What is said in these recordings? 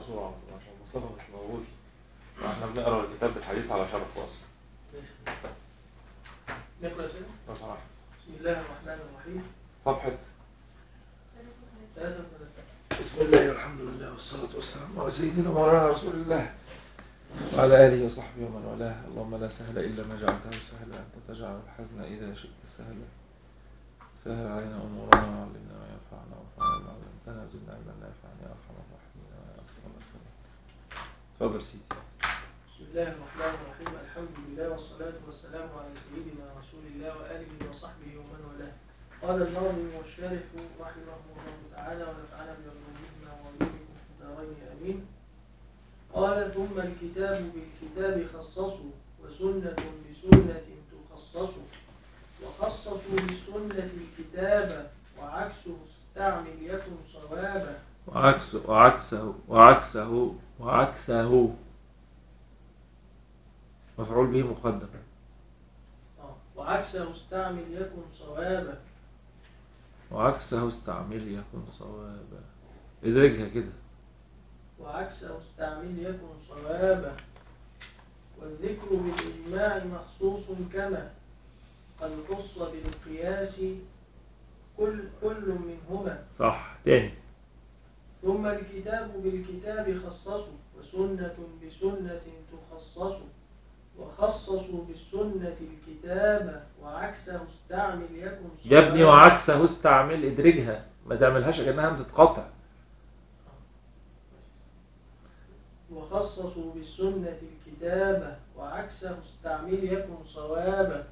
بسرعة عشان مصطفى مش موجود واحنا بنقرا الكتاب بالحديث على شرفه اصلا نقرأ سنة لو سمحت بسم الله الرحمن الرحيم صفحة 33 بسم الله والحمد لله والصلاة والسلام على سيدنا مولانا رسول الله وعلى آله وصحبه ومن والاه اللهم لا سهل إلا ما جعلته سهلا أنت تجعل الحزن إذا شئت سهلا سهل علينا أمورنا وعلمنا ما ينفعنا وانفعنا بما علمتنا زدنا علما نافعا يا أرحم الراحمين ويا أكرم الأكرمين تفضل سيدي بسم الله الرحمن الرحيم الحمد لله والصلاة والسلام على سيدنا رسول الله وآله وصحبه ومن والاه قال الناظم والشارح رحمه الله تعالى ونفعنا بعلومهما وعلومكم في الدارين آمين قال ثم الكتاب بالكتاب خصصوا وسنة بسنة تخصص وخصصوا بالسنة الكتاب وعكسه استعمل يكن صوابا وعكسه وعكسه وعكسه وعكسه مفعول به مقدم آه. وعكسه استعمل يكن صوابا وعكسه استعمل يكن صوابا ادركها كده وعكسه استعمل يكن صوابا والذكر بالإجماع مخصوص كما قد خص بالقياس كل كل منهما صح تاني ثم الكتاب بالكتاب خصصوا وسنة بسنة تخصص وخصصوا بالسنة الكتاب وعكسه استعمل يكن يا ابني صوابا. وعكسه استعمل ادرجها ما تعملهاش كأنها همزة قطع وخصصوا بالسنة الكتاب وعكسه استعمل يكن صوابا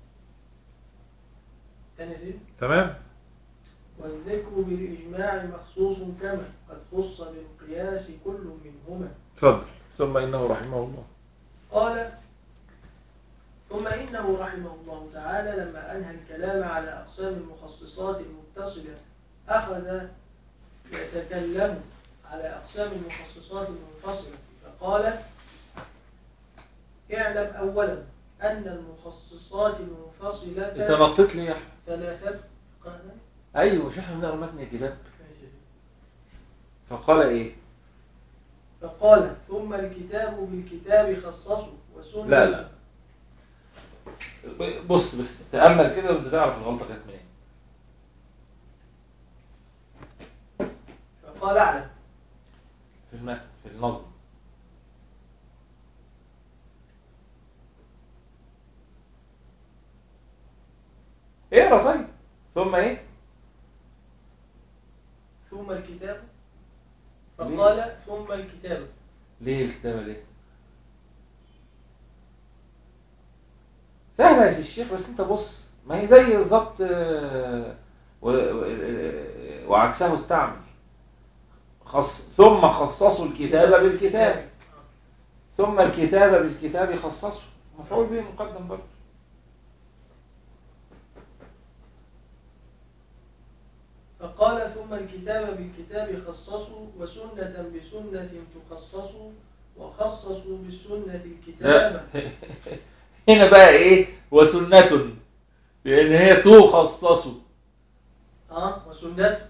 تاني سيد تمام والذكر بالإجماع مخصوص كما قد خص بالقياس كل منهما اتفضل ثم انه رحمه الله قال ثم إنه رحمه الله تعالى لما أنهى الكلام على أقسام المخصصات المتصلة أخذ يتكلم على أقسام المخصصات المنفصلة فقال اعلم أولا أن المخصصات انت المنفصلة نطيت لي يا احمد ثلاثة قال ايوه مش احنا بنقرا متن الكتاب فقال ايه فقال ثم الكتاب بالكتاب خصصوا وسنة لا، لا. بص بس تامل كده وانت تعرف الغلطه كانت منين فقال اعلم في المتن في النظم اقرا طيب ثم ايه ثم الكتاب فقال ثم الكتاب ليه الكتابه دي سهله يا سي الشيخ بس انت بص ما هي زي بالظبط آه، و- و- وعكسه استعمل خص ثم خصصوا الكتاب بالكتاب ثم الكتاب بالكتاب خصصوا مفعول به مقدم برضه فقال ثم الكتاب بالكتاب خصصوا وسنة بسنة تخصصوا وخصصوا بالسنة الكتاب هنا بقى ايه وسنة لان هي تخصص اه وسنة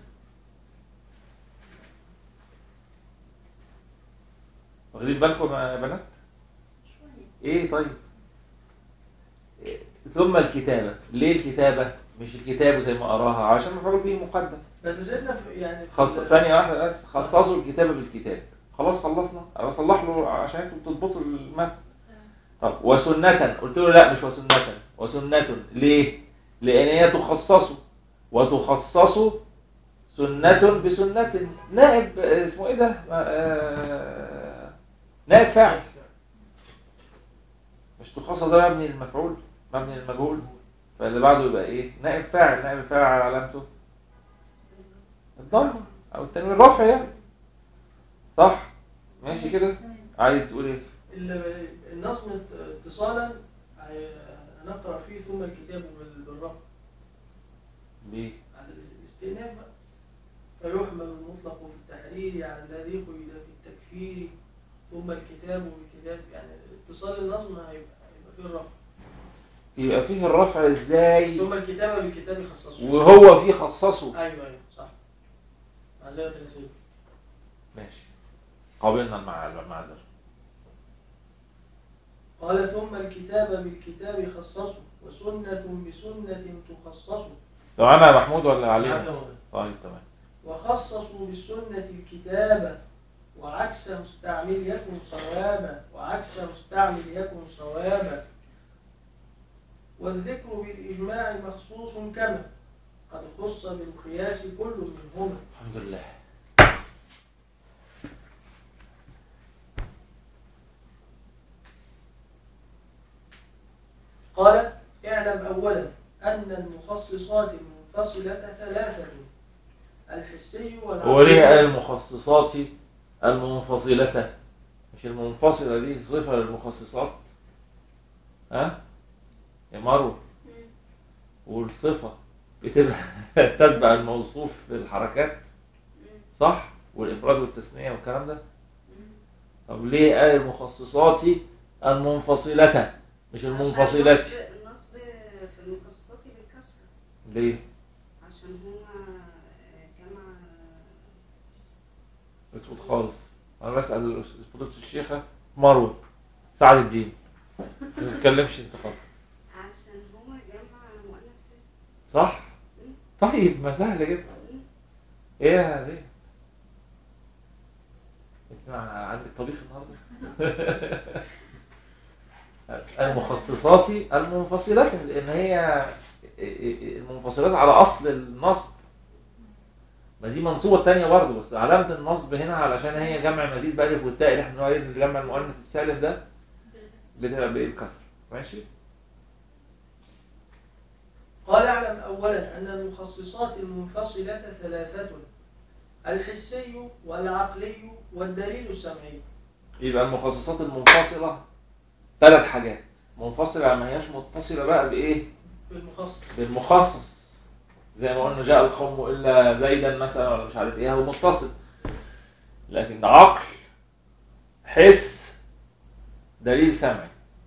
واخدين بالكم يا بنات ايه طيب إيه؟ ثم الكتابة ليه الكتابة مش الكتاب زي ما اراها عشان مفعول به مقدم بس سيدنا في يعني في- خص ثانية واحدة بس خصصوا الكتابة بالكتاب خلاص خلصنا انا بصلح له عشان انتوا تضبطوا المتن طب وسنة قلت له لا مش وسنة وسنة ليه؟ لأن هي تخصص وتخصص سنة بسنة نائب آه، اسمه ايه ده؟ آه، نائب فاعل مش تخصص ده مبني للمفعول مبني للمجهول فاللي بعده يبقى ايه؟ نائب فاعل نائب فاعل علامته الضمه او التنوين الرفع يعني صح؟ ماشي كده؟ عايز تقول ايه؟ ال- النظم اتصالا هي- هنقرأ فيه ثم الكتاب بال- بالرفع ليه؟ على الاستئناف بقى. فيحمل المطلق في التحرير على الذي قيد في التكفير ثم الكتاب بالكتاب يعني اتصال النظم هيبقى هيبقى فيه الرفع يبقى فيه الرفع ازاي ثم الكتاب بالكتاب يخصصه وهو فيه خصصه ايوه ايوه صح معذرة يا سيدي ماشي قابلنا مع المعذرة قال ثم الكتاب بالكتاب خصصه وسنة بسنة تخصصه لو أنا يا محمود ولا علي؟ معاك يا مولانا. طيب تمام وخصصوا بالسنة الكتابة وعكس مستعمل يكن صوابا وعكس مستعمل يكن صوابا والذكر بالإجماع مخصوص كما قد خص بالقياس كل منهما الحمد لله قال اعلم أولا أن المخصصات المنفصلة ثلاثة الحسي هو ليه قال والعقلي المخصصات المنفصلة مش المنفصلة دي صفة للمخصصات ها يا مروة والصفة بتبقى تتبع الموصوف في الحركات صح والإفراد والتثنية والكلام ده طب ليه قال المخصصات المنفصلة مش المنفصلات عشان النصب النصب في المخصصات بالكسر ليه عشان هما جمع اسكت خالص انا بسأل فضيلة الشيخة مروة سعد الدين ما تتكلمش انت خالص عشان هما جمع مؤنث صح طيب ما سهل جدا ايه يا دي انت عندك طبيخ النهارده المخصصات المنفصلات لان هي المنفصلات على اصل النصب ما دي منصوبه الثانيه برضه بس علامه النصب هنا علشان هي جمع مزيد بالف والتاء اللي احنا بنقول عليه جمع المؤنث السالم ده بتبقى بالكسر ماشي قال اعلم أولا أن المخصصات المنفصلة ثلاثة الحسي والعقلي والدليل السمعي يبقى المخصصات المنفصله ثلاث حاجات منفصله يعني ما هياش متصله بقى بايه بالمخصص بالمخصص زي ما قلنا جاء القوم الا زيدا مثلا ولا مش عارف ايه هو متصل لكن عقل حس دليل سمعي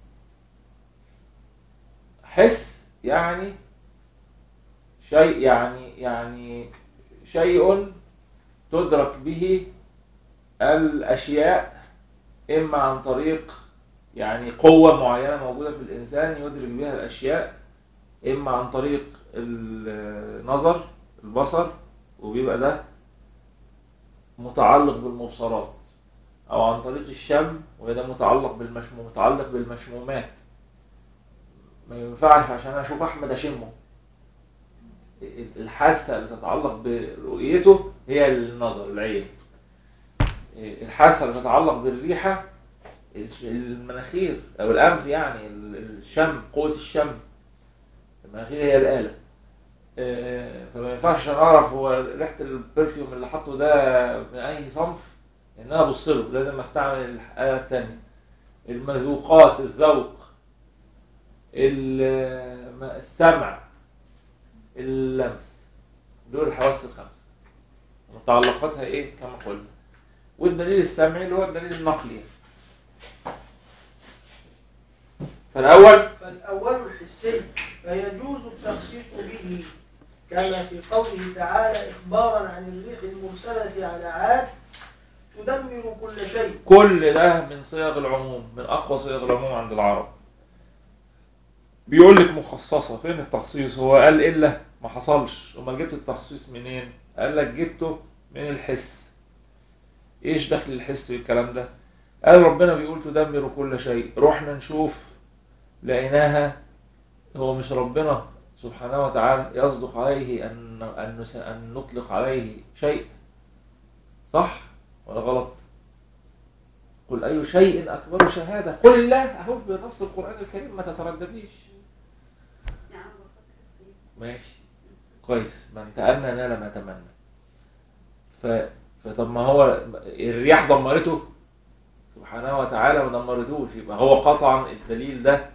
حس يعني شيء يعني يعني شيء تدرك به الاشياء اما عن طريق يعني قوه معينه موجوده في الانسان يدرك بها الاشياء اما عن طريق النظر البصر وبيبقى ده متعلق بالمبصرات او عن طريق الشم وده متعلق بالمشموم متعلق بالمشمومات ما ينفعش عشان اشوف احمد اشمه الحاسه اللي تتعلق برؤيته هي النظر العين الحاسه اللي تتعلق بالريحه المناخير او الانف يعني الشم قوه الشم المناخير هي الآلة آه، فما ينفعش عشان أعرف هو ريحة البرفيوم اللي حاطه ده من أي صنف إن أنا أبص له لازم أستعمل الآلة التانية المذوقات الذوق ال- السمع اللمس دول الحواس الخمسة متعلقاتها إيه كما قلنا والدليل السمعي اللي هو الدليل النقلي فالأول فالأول الحسي فيجوز التخصيص به كما في قوله تعالى إخبارا عن الريح المرسلة على عاد تدمر كل شيء كل ده من صيغ العموم من اقوى صيغ العموم عند العرب بيقول لك مخصصه فين التخصيص هو قال الا ما حصلش امال جبت التخصيص منين قال لك جبته من الحس ايش دخل الحس بالكلام ده قال ربنا بيقول تدمر كل شيء رحنا نشوف لقيناها هو مش ربنا سبحانه وتعالى يصدق عليه ان ان نس- ان نطلق عليه شيء صح ولا غلط قل أي شيء أكبر شهادة قل الله أهو بنص القرآن الكريم ما تتردديش يعني بفكر فيه ماشي كويس من تأمى نال ما تمنى ف... فطب ما هو الرياح دمرته سبحانه وتعالى ما دمرتوش يبقى هو قطعا الدليل ده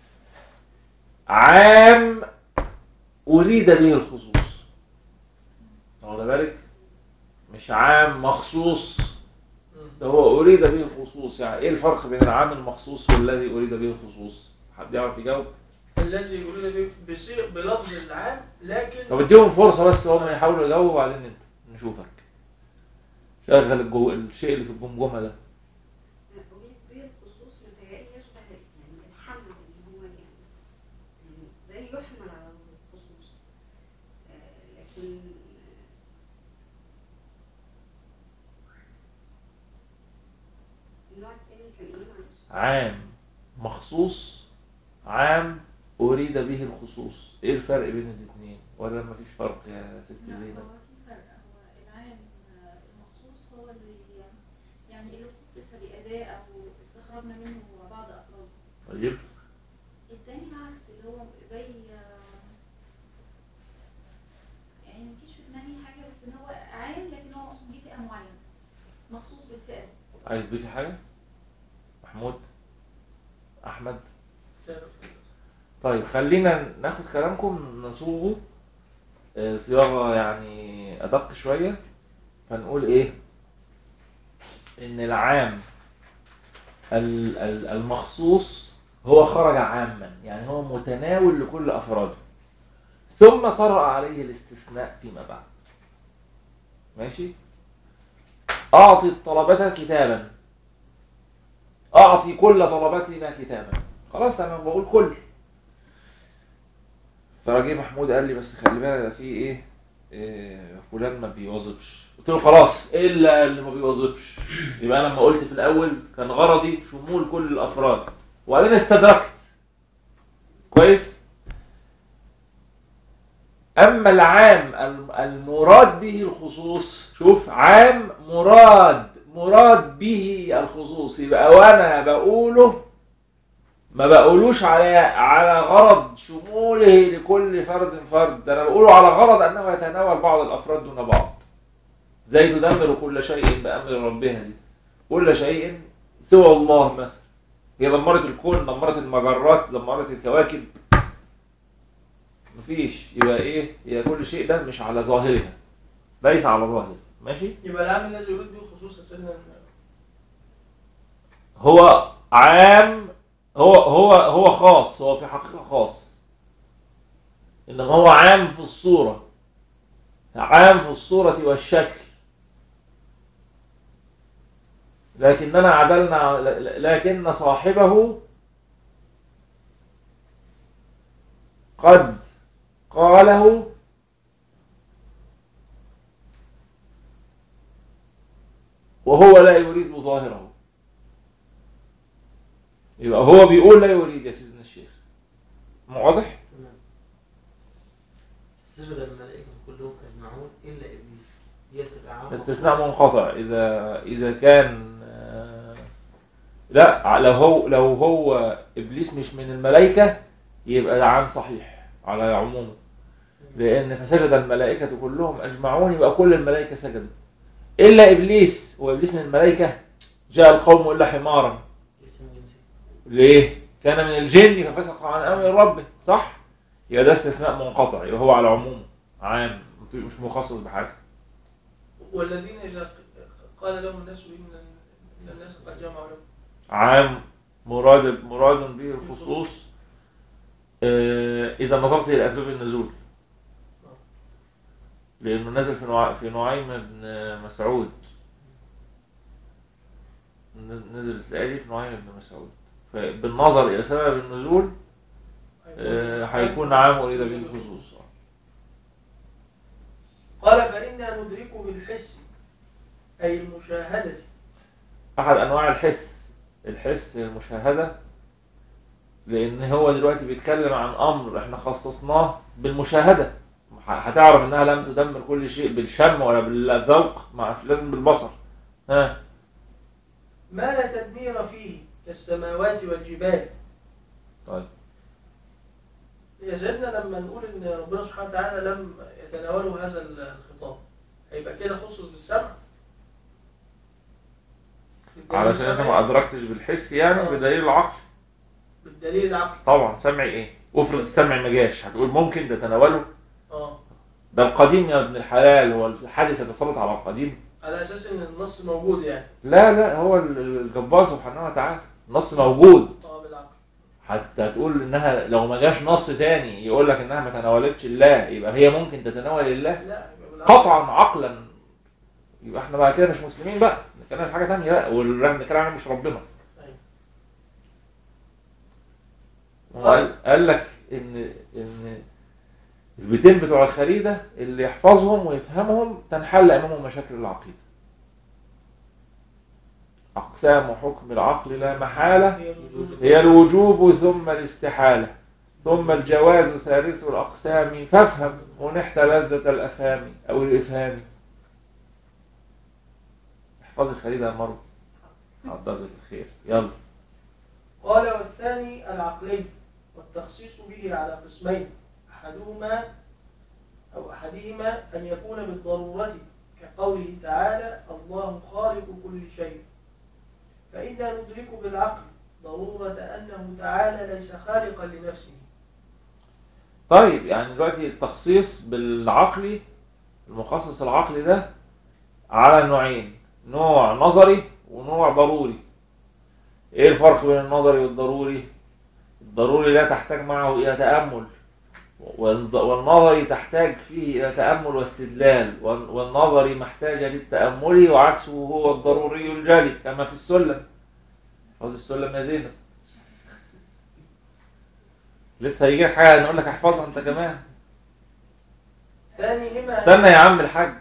عام أريد به الخصوص واخد بالك مش عام مخصوص ده هو أريد به الخصوص يعني إيه الفرق بين العام المخصوص والذي أريد به الخصوص حد يعرف يجاوب الذي يريد به بصيغ بلفظ العام لكن طب اديهم فرصة بس هم يحاولوا يجاوبوا وبعدين انت نشوفك شغل الجو... الشيء اللي في الجمجمه ده أريد به الخصوص متهيألي يشبه يعني الحمل اللي هو يعني يعني زي يحمل على الخصوص آه، لكن آه، النوع التاني كان ايه معلش؟ عام مخصوص عام أريد به الخصوص إيه الفرق بين الاثنين ولا مفيش فرق يا ست لا زينب هو في فرق هو العام آه، المخصوص هو اللي يعني اللي خصص بأداء أو استخرجنا منه بعض أفراده طيب التاني العكس اللي هو زي آه، يعني مفيش في دماغي حاجة بس إن هو عام لكن هو مقصود بيه فئة معينة مخصوص بالفئة دي عايز تضيفي حاجة محمود أحمد طيب خلينا ناخد كلامكم نصوغه آه، صياغة يعني أدق شوية فنقول إيه إن العام ال- ال- المخصوص هو خرج عاما يعني هو متناول لكل أفراده ثم طرأ عليه الاستثناء فيما بعد ماشي أعطي الطلبة كتابا أعطي كل طلبتنا كتابا خلاص أنا بقول كل فراجي محمود قال لي بس خلي بالك ده في ايه, إيه فلان ما بيواظبش قلت له خلاص الا اللي ما بيواظبش يبقى انا لما قلت في الاول كان غرضي شمول كل الافراد وبعدين استدركت كويس اما العام الم- المراد به الخصوص شوف عام مراد مراد به الخصوص يبقى وانا بقوله ما بقولوش على على غرض شموله لكل فرد فرد ده انا بقوله على غرض انه يتناول بعض الافراد دون بعض زي تدمر كل شيء بامر ربها دي كل شيء سوى الله مثلا هي دمرت الكون دمرت المجرات دمرت الكواكب مفيش يبقى ايه هي كل شيء ده مش على ظاهرها ليس على ظاهره ماشي يبقى العام الذي يريد به الخصوص يا سيدنا هو عام هو هو هو خاص هو في حقيقة خاص إنما هو عام في الصورة عام في الصورة والشكل لكننا عدلنا لكن صاحبه قد قاله وهو لا يريد ظاهره يبقى هو بيقول لا يريد يا سيدنا الشيخ واضح؟ سجد الملائكة كلهم أجمعون إلا إبليس دي تبقى عام استثناء منقطع اذا اذا كان آه، لا لو هو لو هو ابليس مش من الملائكه يبقى العام صحيح على عمومه لان فسجد الملائكه كلهم اجمعون يبقى كل الملائكه سجدوا الا ابليس وابليس من الملائكه جاء القوم الا حمارا اسم جنسي ليه؟ كان من الجن ففسق عن امر ربه صح؟ يبقى ده استثناء منقطع يبقى هو على عمومه عام مش مخصص بحاجه والذين إذا قال لهم الناس إن إن الناس قد جمعوا لهم عام مراد مراد به الخصوص آه، إذا نظرت إلى أسباب النزول لأنه نزل في نوع في نعيم بن مسعود نزلت الآية دي في نعيم بن مسعود فبالنظر إلى سبب النزول آه، هيكون عام أريد به الخصوص قال فإنا ندرك بالحس أي المشاهدة أحد أنواع الحس الحس المشاهدة لأن هو دلوقتي بيتكلم عن أمر إحنا خصصناه بالمشاهدة ه- هتعرف إنها لم تدمر كل شيء بالشم ولا بالذوق مع لازم بالبصر ها ما لا تدمير فيه كالسماوات والجبال طيب يا سيدنا لما نقول ان ربنا سبحانه وتعالى لم يتناوله هذا الخطاب هيبقى كده خصص بالسمع بالدليل علشان أنت ما السمعي، أدركتش بالحس يعني آه. بدليل العقل بالدليل العقلي طبعا سمعي إيه افرض السمع ما جاش هتقول ممكن ده تناوله اه ده القديم يا ابن الحلال هو الحادث يتسلط على القديم على اساس ان النص موجود يعني لا لا هو الجبار سبحانه وتعالى النص موجود اه بالعقل حتى تقول انها لو ما جاش نص تاني يقول لك انها ما تناولتش الله يبقى هي ممكن تتناول الله لا يبقى بالعقل قطعا عقلا يبقى احنا بعد كده مش مسلمين بقى نتكلم في حاجه ثانيه بقى والرغم نتكلم عنه مش ربنا أيوة. هو قال, قال لك ان ان البيتين بتوع الخريده اللي يحفظهم ويفهمهم تنحل امامه مشاكل العقيده اقسام حكم العقل لا محاله هي الوجود هي الوجوب ثم الاستحالة ثم الجواز ثالث الأقسام فافهم ونحت لذة الأفهام أو الإفهام احفظ الخريدة يا مرو عضلك الخير يلا قال والثاني العقلي والتخصيص به على قسمين أحدهما أو أحدهما أن يكون بالضرورة كقوله تعالى الله خالق كل شيء فإنا ندرك بالعقل ضرورة أنه تعالى ليس خالقا لنفسه طيب يعني دلوقتي التخصيص بالعقلي المخصص العقلي ده على نوعين نوع نظري ونوع ضروري ايه الفرق بين النظري والضروري الضروري لا تحتاج معه الى تامل والض- والنظري تحتاج فيه الى تامل واستدلال وال- والنظري محتاج للتامل وعكسه هو الضروري الجلي كما في السلم احفظ السلم يا زينب لسه هيجي لك حاجه نقول لك احفظها انت كمان ثانيهما استنى يا عم الحاج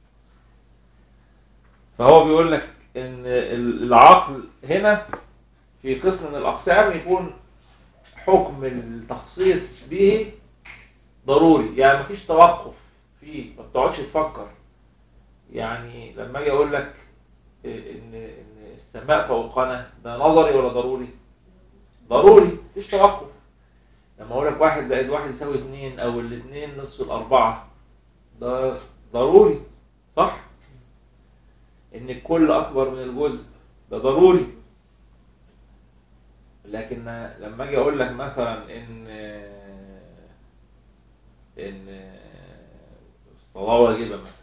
فهو بيقول لك ان ال- العقل هنا في قسم من الاقسام يكون حكم التخصيص به ضروري يعني مفيش توقف فيه ما بتقعدش تفكر يعني لما اجي اقول لك ان ان السماء فوقنا ده نظري ولا ضروري ضروري مفيش توقف لما اقول لك واحد زائد واحد يساوي اتنين او الاتنين نصف الاربعه ده ضروري صح ان الكل اكبر من الجزء ده ضروري لكن لما اجي اقول لك مثلا ان ان الصلاه واجبه مثلا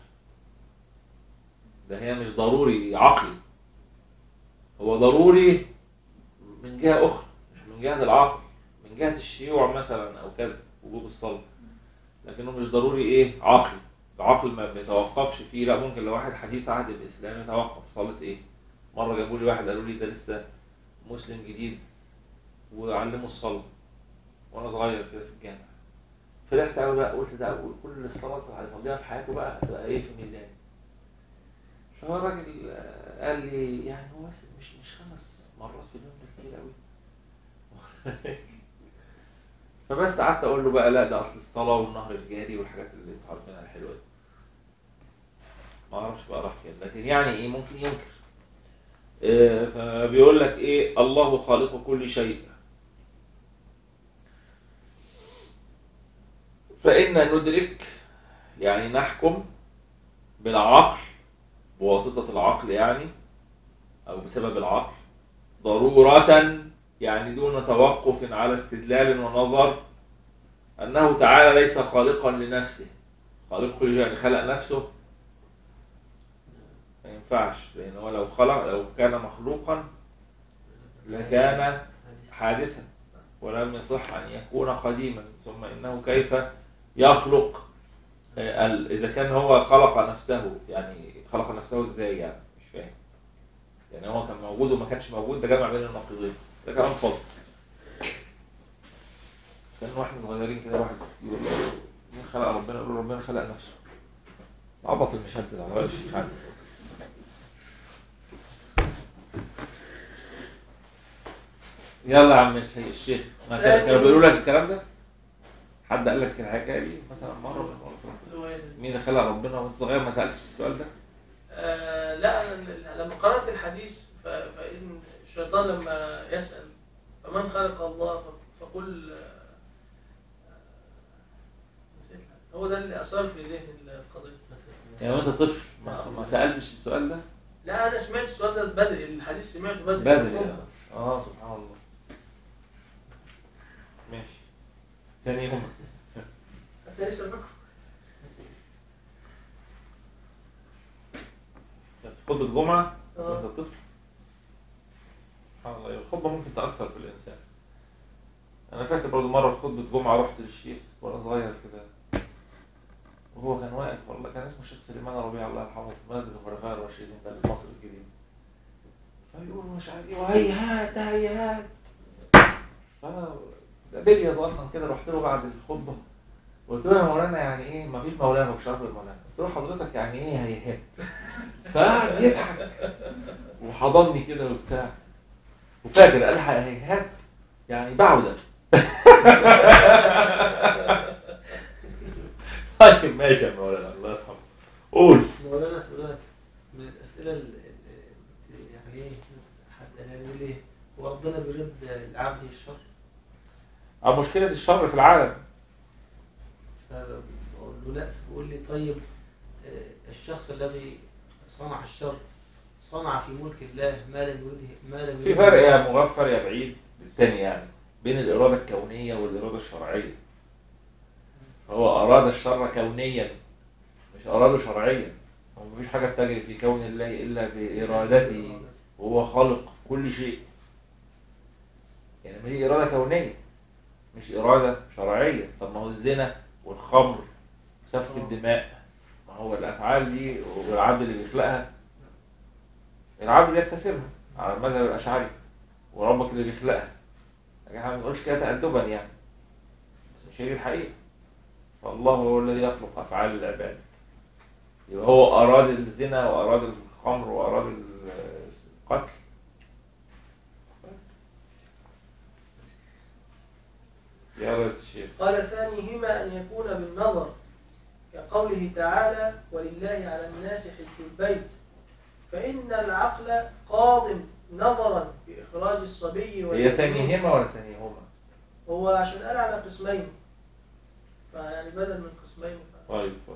ده هي مش ضروري عقلي هو ضروري من جهه اخرى مش من جهه العقل من جهه الشيوع مثلا او كذا وجوب الصلاه لكنه مش ضروري ايه عقلي العقل ما بيتوقفش فيه لا ممكن لو واحد حديث عهد بالاسلام يتوقف صلاه ايه مره جابوا لي واحد قالوا لي ده لسه مسلم جديد وعلمه الصلاه وانا صغير كده في الجامع فرحت قوي بقى قلت ده اول كل الصلاه اللي هيصليها في حياته بقى هتبقى ايه في ميزان فهو الراجل آه، قال لي يعني هو بس مش مش خمس مرات في اليوم ده كتير قوي فبس قعدت اقول له بقى لا ده اصل الصلاه والنهر الجاري والحاجات اللي انتوا عارفينها الحلوه دي ما اعرفش بقى راح فين لكن يعني ايه ممكن ينكر آه، فبيقول لك ايه الله خالق كل شيء فإن ندرك يعني نحكم بالعقل بواسطة العقل يعني أو بسبب العقل ضرورة يعني دون توقف على استدلال ونظر أنه تعالى ليس خالقا لنفسه خالق كل شيء يعني خلق نفسه ما ينفعش لأن هو لو خلق لو كان مخلوقا لكان حادثا ولم يصح أن يكون قديما ثم إنه كيف يخلق آه، ال- إذا كان هو خلق نفسه يعني خلق نفسه إزاي يعني مش فاهم يعني هو كان موجود وما كانش موجود ده جمع بين النقيضين ده كلام فاضي كان واحنا صغيرين كده واحد يقول له مين خلق ربنا يقول له ربنا خلق نفسه عبط المشهد ده على الشيخ عادي. يلا يا عم الشيخ الشيخ ما كان- كانوا بيقولوا لك الكلام ده حد قال لك الحكايه دي مثلا مره من المرات اللي هو إيه؟ مين اللي خلق ربنا وانت صغير ما سالتش السؤال ده آه لا أنا ل- لما قرأت الحديث ف- فإن الشيطان لما يسأل فمن خلق الله ف- فقل آه، نسيت. هو ده اللي أثار في ذهن القضية يعني وانت طفل ما, ما سالتش السؤال ده لا أنا سمعت السؤال ده بدري الحديث سمعته بدري بدري يعني. اه سبحان الله ماشي ثاني يوم حتى لسه فاكره كانت في خطبه جمعه آه. وانت طفل سبحان الله الخطبه ممكن تاثر في الانسان انا فاكر برضه مره في خطبه جمعه رحت للشيخ وانا صغير كده وهو كان واقف والله كان اسمه الشيخ سليمان ربيع الله يرحمه في مسجد الخلفاء الراشدين ده اللي في مصر الجديدة فيقول مش عارف ايه وهيهات هيهات فانا ده بلي صغنن كده رحت له بعد الخطبه قلت له يا مولانا يعني ايه ما فيش مولانا مش عارف مولانا قلت له حضرتك يعني ايه هيهات فقعد يضحك وحضني كده وبتاع وفاكر قال هيهات يعني بعوده طيب ماشي يا مولانا الله يرحمه قول مولانا سؤال من الأسئلة ال- ال- يعني إيه حد قال يقول إيه هو ربنا بيرد العبد الشر عن مشكلة الشر في العالم فبقول له لا بيقول لي طيب آه، الشخص الذي صنع الشر صنع في ملك الله ما لم يرده ما لم في يرده فرق الله. يا مغفر يا بعيد بالتاني يعني بين الإرادة الكونية والإرادة الشرعية هو أراد الشر كونيا مش أراده شرعيا هو مفيش حاجة بتجري في كون الله إلا بإرادته وهو خالق كل شيء يعني ما دي إرادة كونية مش إرادة شرعية طب ما هو الزنا والخمر وسفك آه. الدماء ما هو الأفعال دي والعبد اللي بيخلقها العبد بيكتسبها على المذهب الأشعري وربك اللي بيخلقها لكن احنا ما بنقولش كده تأدبا يعني بس مش هي دي الحقيقة فالله هو الذي يخلق أفعال العباد يبقى هو أراد الزنا وأراد الخمر وأراد القتل يا ريس الشيخ قال ثانيهما أن يكون بالنظر كقوله تعالى ولله على الناس حج البيت فإن العقل قاض نظرا بإخراج الصبي هي والمجنون. ثانيهما ولا ثانيهما؟ هو عشان قال على قسمين فيعني بدل من قسمين ف... طيب اتفضل.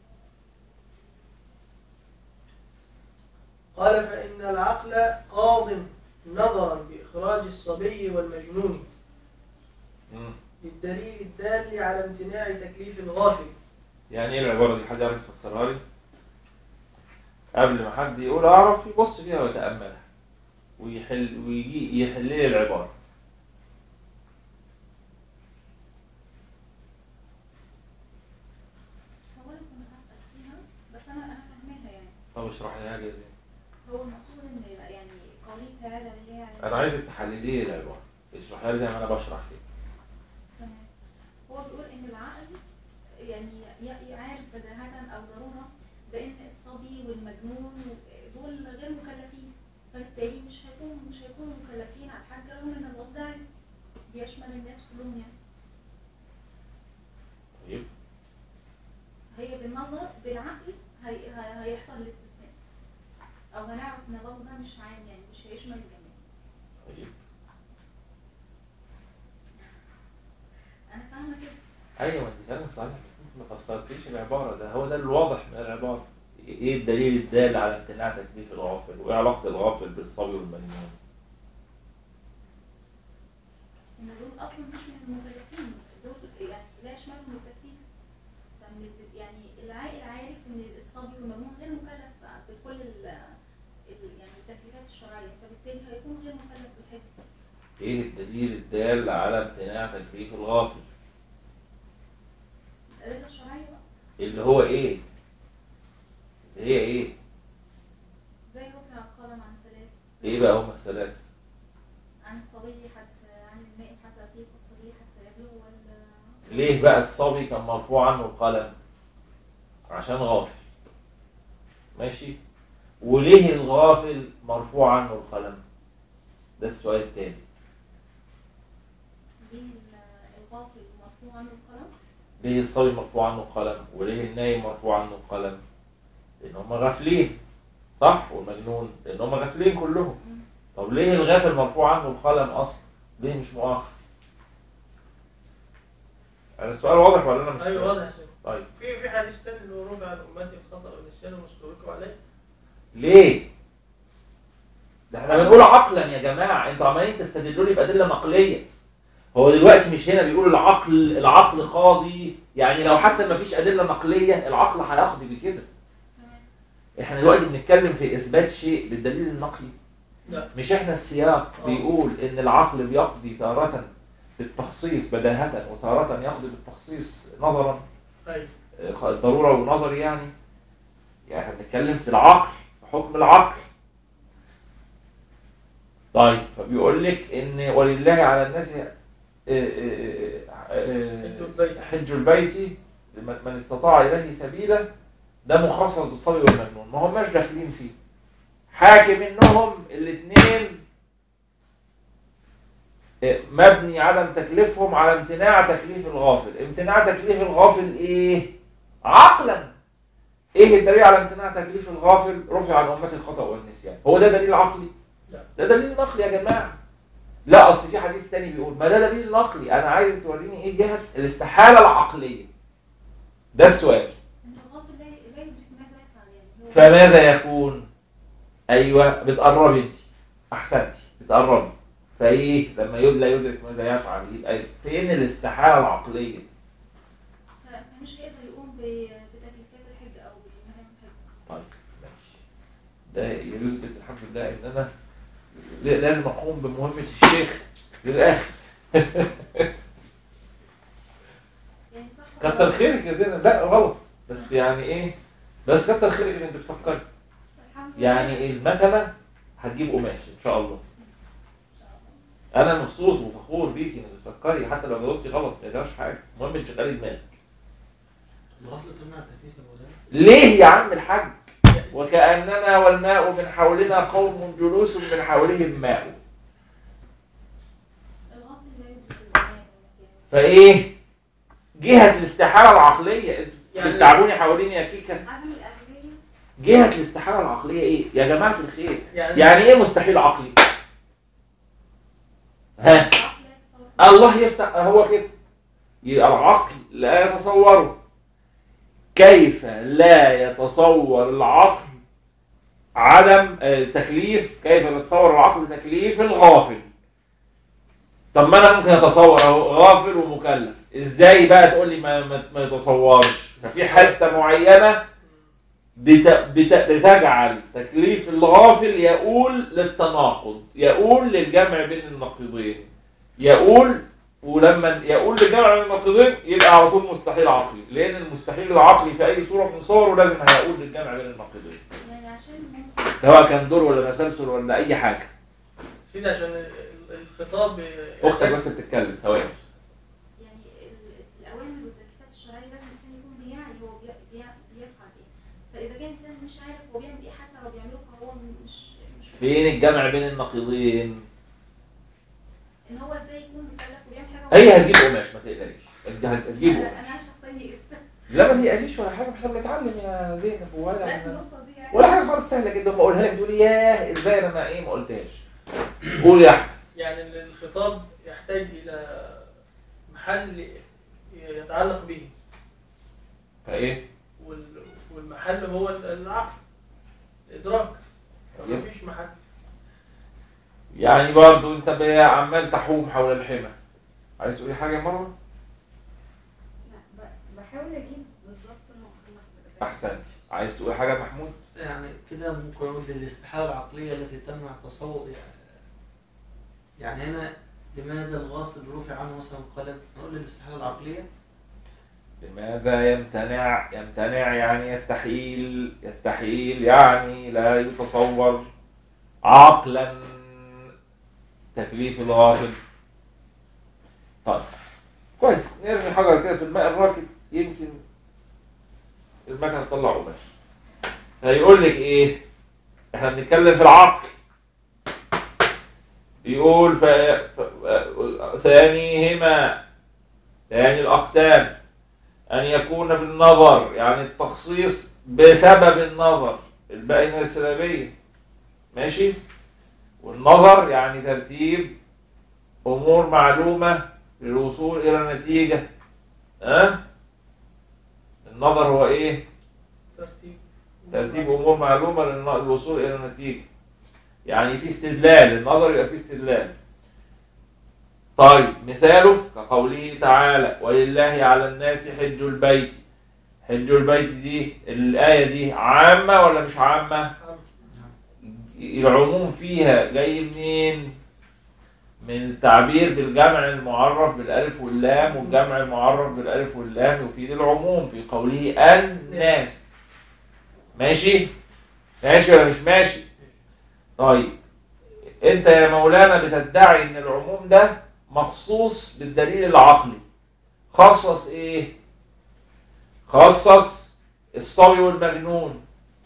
قال فإن العقل قاض نظرا بإخراج الصبي والمجنون مم. للدليل الدال على امتناع تكليف الغافل يعني ايه العبارة دي حد يعرف يفسرها لي؟ قبل ما حد يقول اعرف يبص فيها ويتأملها ويحل ويجي يحل لي العبارة هو انا كنت هسأل فيها بس انا انا فاهماها يعني طب اشرح لي حاجة زي هو المقصود ان يعني قوله تعالى اللي هي انا عايزك تحللي لي العبارة اشرحها لي زي ما انا بشرح كده تمام هو بيقول ان العقل يعني ي- يعرف بداهة او ضرورة بان الصبي والمجنون دول غير مكلفين فبالتالي مش هيكونوا مش هيكونوا مكلفين على الحج رغم ان اللفظ عام بيشمل الناس كلهم يعني طيب هي بالنظر بالعقل هي هي هيحصل الاستثناء او هنعرف ان اللفظ ده مش عام يعني مش هيشمل الجميع طيب انا فاهمه كده ايوه انت كلامك صحيح بس انت ما فسرتيش العبارة ده هو ده الواضح من العبارة ايه الدليل الدال على امتناع تكليف الغافل وايه علاقة الغافل بالصبي والمجنون ان دول اصلا مش من المكلفين دول يعني لا يشملهم التكليف فمن الت- يعني العاقل عارف ان الصبي والمجنون غير مكلف بكل ال ال- يعني التكليفات الشرعيه فبالتالي هيكون غير مكلف بالحج ايه الدليل الدال على امتناع تكليف الغافل الادله الشرعيه بقى اللي هو ايه اللي هي ايه زي رفع القلم عن ثلاث ايه بقى هم الثلاثة عن الصبي حتى عن الماء حتى يطيق الصبي حتى يبلغ وال ليه بقى الصبي كان مرفوع عنه القلم عشان غافل ماشي وليه الغافل مرفوع عنه القلم ده السؤال التاني ليه ال- الغافل مرفوع عنه القلم ليه الصبي مرفوع عنه القلم وليه النايم مرفوع عنه القلم لان هم غافلين صح والمجنون لان هم غافلين كلهم طب ليه الغافل مرفوع عنه القلم اصلا ليه مش مؤاخذ يعني السؤال واضح ولا انا مش أيوة فاهم؟ واضح يا سيدي. طيب في في حديث تاني اللي هو رفع عن أمتي الخطأ والنسيان وما استدركوا عليه ليه؟ ده احنا بنقول عقلا يا جماعه انتوا عمالين تستدلوا لي بادله نقليه هو دلوقتي مش هنا بيقول العقل العقل قاضي يعني لو حتى ما فيش ادله نقليه العقل هيقضي بكده تمام احنا دلوقتي بنتكلم في اثبات شيء بالدليل النقلي لا مش احنا السياق آه. بيقول ان العقل بيقضي تارة بالتخصيص بداهة وتارة يقضي بالتخصيص نظرا أيوة آه، الضروره والنظر يعني يعني احنا بنتكلم في العقل في حكم العقل طيب فبيقول لك ان ولله على الناس آه، آه، آه، حج البيت. حج البيت لمن من استطاع اليه سبيلا ده مخصص بالصبي والمجنون ما هماش داخلين فيه حاكم منهم الاثنين مبني عدم تكليفهم على امتناع تكليف الغافل امتناع تكليف الغافل ايه عقلا ايه الدليل على امتناع تكليف الغافل رفع عن امه الخطا والنسيان هو ده دليل عقلي لا. ده دليل نقلي يا جماعه لا اصل في حديث تاني بيقول ما ده دليل نقلي انا عايز توريني ايه جهه الاستحاله العقليه ده السؤال ان الغافل لا لا يدرك ماذا يفعل يعني هو فماذا يكون ايوه بتقربي انت احسنتي بتقربي فايه لما يد لا يدرك ماذا يفعل يبقى فين الاستحاله العقليه ف- فمش هيقدر يقوم ب- بتكليفات الحج او بمهام الحج طيب ماشي ده يثبت الحمد لله ان انا ل- لازم اقوم بمهمه الشيخ للاخر يعني صح كتر خيرك يا زينب لا غلط بس يعني ايه بس كتر خيرك انك بتفكري الحمد لله. يعني ايه المكنه هتجيب قماش ان شاء الله إن شاء الله. انا مبسوط وفخور بيكي انك بتفكري حتى لو جاوبتي غلط ما يجراش حاجه المهم تشغلي دماغك الغفلة تمنع تكليف الوزن ليه يا عم الحاج وكاننا والماء من حولنا قوم جلوس من حولهم ماء الغافل لا يدرك الزمان والمكان. فايه جهه الاستحاله العقليه انتوا يعني- بتتعبوني حوالين يا كيكه عدم الأهلية جهه الاستحاله العقليه ايه يا جماعه الخير يعني يعني ايه مستحيل عقلي ها العقل لا يتصور. الله يفتح هو كده يبقى العقل لا يتصوره كيف لا يتصور العقل عدم آه، تكليف كيف يتصور العقل تكليف الغافل طب ما انا ممكن اتصور اهو غافل ومكلف ازاي بقى تقول لي ما, ما, ما يتصورش ففي حته معينه بت... بت... بتجعل تكليف الغافل يقول للتناقض يقول للجمع بين النقيضين يقول ولما يقول لجمع بين النقيضين يبقى على طول مستحيل عقلي لان المستحيل العقلي في اي صوره من صوره لازم هيقول للجمع بين النقيضين يعني عشان ممكن سواء كان دور ولا تسلسل ولا اي حاجه سيدي عشان ال- الخطاب اختك بس بتتكلم ثواني يعني ال- الاوامر والتكليفات الشرعيه لازم الانسان يكون بيعي هو بي- بي- بيفعل ايه فاذا كان الانسان مش عارف هو بيعمل ايه حتى لو بيعمله فهو مش مش فين الجمع بين النقيضين ان هو ازاي يكون مكلف وبيعمل حاجه هي هتجيب قماش ما تقلقيش انت هتجيب انا قماش انا شخصيا يئست لا ما تيأسيش ولا حاجه احنا بنتعلم يا زينب لا ولا النقطه دي يعني ولا حاجه خالص سهله جدا بقولها لك تقولي ياه ازاي انا ما ايه ما قلتهاش قول يا احمد يعني ال- الخطاب يحتاج إلى محل يتعلق به فايه وال- والمحل هو ال- العقل الإدراك طيب. مفيش محل يعني برضو انت بقى عمال تحوم حول الحمى عايز تقولي حاجه يا مروه لا ب- بحاول أجيب بالظبط النقطة اللي حضرتك احسنتي عايز تقول حاجه يا محمود يعني كده ممكن نقول الاستحالة العقلية التي تمنع تصور يعني هنا لماذا الغافل رفع عنه مثلا القلم نقول الاستحالة العقلية لماذا يمتنع يمتنع يعني يستحيل يستحيل يعني لا يتصور عقلا تكليف الغافل طيب كويس نرمي حجر كده في الماء الراكد يمكن المكنه تطلع قماش هيقول لك ايه احنا بنتكلم في العقل يقول ف... ف... ثانيهما ثاني الاقسام أن يكون بالنظر يعني التخصيص بسبب النظر الباقي من السببية ماشي والنظر يعني ترتيب أمور معلومة للوصول إلى نتيجة أه؟ النظر هو إيه؟ ترتيب ترتيب أمور معلومة للن- للوصول إلى نتيجة يعني في استدلال النظر يبقى في استدلال طيب مثاله كقوله تعالى ولله على الناس حج البيت حج البيت دي الآية دي عامة ولا مش عامة؟ العموم فيها جاي منين؟ من التعبير بالجمع المعرف بالالف واللام والجمع المعرف بالالف واللام يفيد العموم في قوله الناس ماشي ماشي ولا مش ماشي طيب انت يا مولانا بتدعي ان العموم ده مخصوص بالدليل العقلي خصص ايه خصص الصبي والمجنون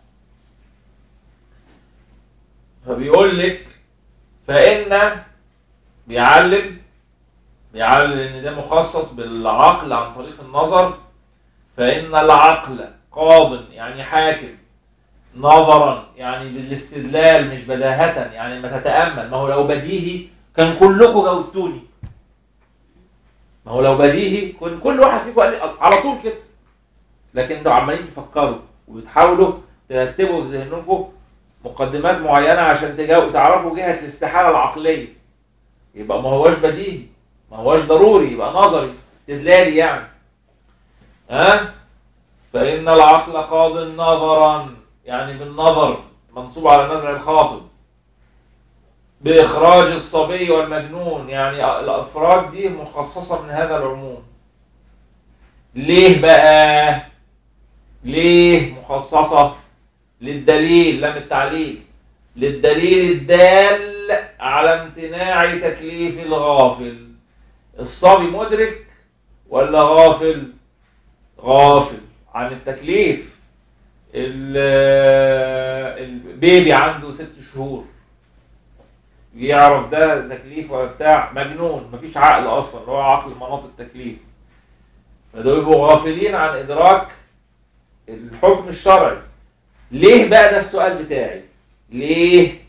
فبيقول لك فإن بيعلم بيعلم ان ده مخصص بالعقل عن طريق النظر فإن العقل قاض يعني حاكم نظرا يعني بالاستدلال مش بداهة يعني ما تتأمل ما هو لو بديهي كان كلكم جاوبتوني ما هو لو بديهي كان كل واحد فيكم قال لي على طول كده لكن انتوا عمالين تفكروا وبتحاولوا ترتبوا في ذهنكم مقدمات معينة عشان تجاوب تعرفوا جهة الاستحالة العقلية يبقى ما هوش بديهي ما هوش ضروري يبقى نظري استدلالي يعني ها فإن العقل قاض نظرا يعني بالنظر منصوب على نزع الخافض بإخراج الصبي والمجنون يعني الأفراد دي مخصصة من هذا العموم ليه بقى ليه مخصصة للدليل لم التعليل للدليل الدال على امتناع تكليف الغافل الصبي مدرك ولا غافل غافل عن التكليف البيبي عنده ست شهور يعرف ده تكليف ولا بتاع مجنون مفيش عقل اصلا اللي هو عقل مناط التكليف فدول يبقوا غافلين عن ادراك الحكم الشرعي ليه بقى ده السؤال بتاعي ليه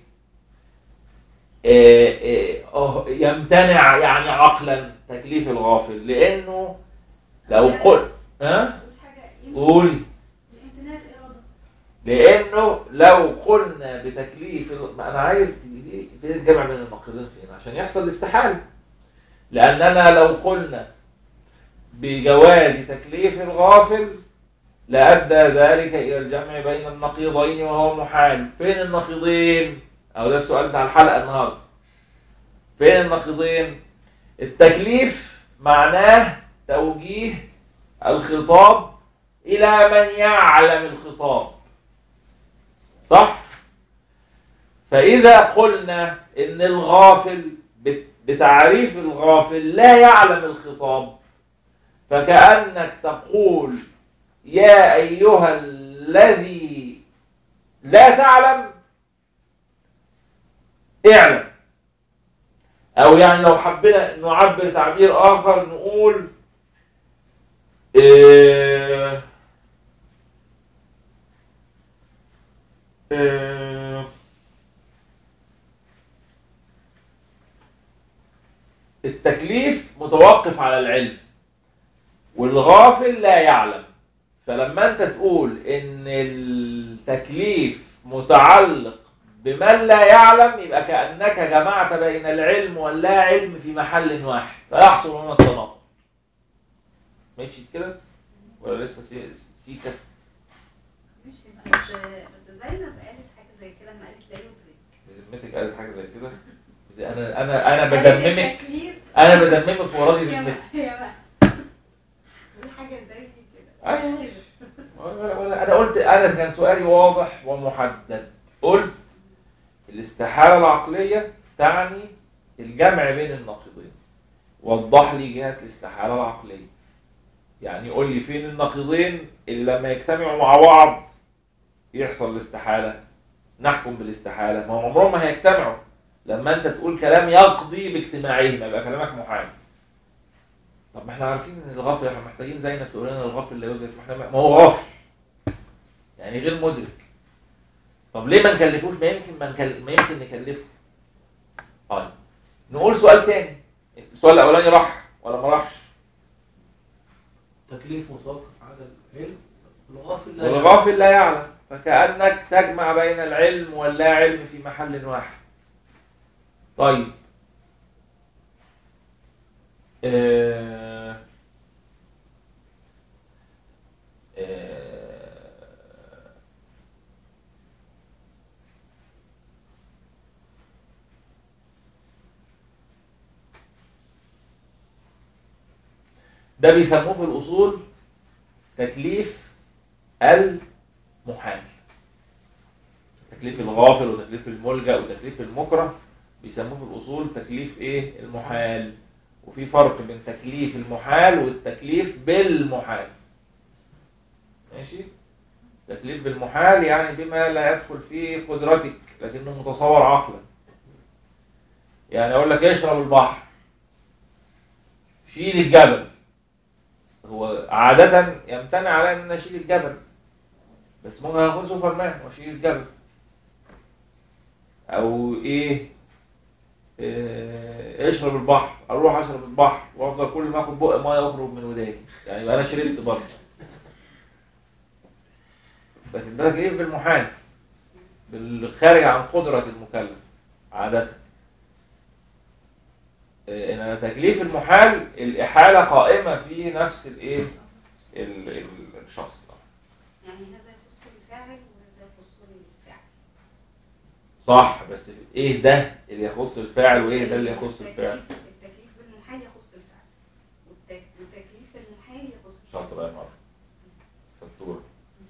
آه آه يمتنع يعني عقلا تكليف الغافل لانه لو قلت ها قولي الامتناع الإرادة لانه لو قلنا بتكليف ما انا عايز تجيبي فين الجمع بين النقيضين فين عشان يحصل الاستحاله لاننا لو قلنا بجواز تكليف الغافل لأدى ذلك إلى الجمع بين النقيضين وهو محال فين النقيضين أو ده السؤال بتاع الحلقة النهاردة فين النقيضين التكليف معناه توجيه الخطاب إلى من يعلم الخطاب صح فإذا قلنا إن الغافل بتعريف الغافل لا يعلم الخطاب فكأنك تقول يا أيها الذي لا تعلم اعلم أو يعني لو حبينا نعبر تعبير آخر نقول إيه إيه التكليف متوقف على العلم والغافل لا يعلم فلما انت تقول ان التكليف متعلق بمن لا يعلم يبقى كأنك جمعت بين العلم واللا علم في محل واحد فيحصل هنا التناقض ماشي كده ولا لسه سي- سيكا مش بس بس زينب قالت حاجه زي كده لما قالت لا يدرك ذمتك قالت حاجه زي كده زي انا انا انا بذممك التكليف انا بذممك وراضي يا ذمتك ما- يا ما. دي حاجه زي دي كده عشان ولا- ولا- انا قلت انا كان سؤالي واضح ومحدد قلت الاستحاله العقليه تعني الجمع بين النقيضين وضح لي جهه الاستحاله العقليه يعني قول لي فين النقيضين اللي لما يجتمعوا مع بعض يحصل الاستحاله نحكم بالاستحاله ما هم عمرهم ما هيجتمعوا لما انت تقول كلام يقضي باجتماعهما يبقى كلامك محال طب ما احنا عارفين ان الغافل احنا محتاجين زينب تقول لنا الغافل لا يدرك ما احنا ما هو غافل يعني غير مدرك طب ليه ما نكلفوش ما يمكن ما, نكل... ما يمكن نكلفه طيب نقول سؤال تاني السؤال الاولاني راح ولا ما راحش تكليف متوقف على العلم والغافل لا يعلم. والغافل لا يعلم فكأنك تجمع بين العلم واللا علم في محل واحد طيب آه... آه... ده بيسموه في الاصول تكليف المحال تكليف الغافل وتكليف الملجأ وتكليف المكره بيسموه في الاصول تكليف ايه المحال وفي فرق بين تكليف المحال والتكليف بالمحال ماشي تكليف بالمحال يعني بما لا يدخل في قدرتك لكنه متصور عقلا يعني اقول لك اشرب البحر شيل الجبل هو عادة يمتنع علي ان أنا اشيل الجبل بس ممكن اكون سوبرمان واشيل الجبل او ايه إيه، اشرب البحر اروح اشرب البحر وافضل كل ما اخد بق ميه يخرج من وداني يعني يبقى انا شربت برضه لكن ده تكليف بالمحال بالخارج عن قدرة المكلف عادة إيه، انما تكليف المحال الاحالة قائمة في نفس الايه ال- ال- الشخص يعني هذا يخص الفاعل وهذا يخص الفعل صح بس ايه ده اللي يخص الفاعل وايه ده اللي يخص الفاعل التكليف التكليف بالمحال يخص الفعل والتك- وتكليف المحال يخص شاطر يا مرة شطور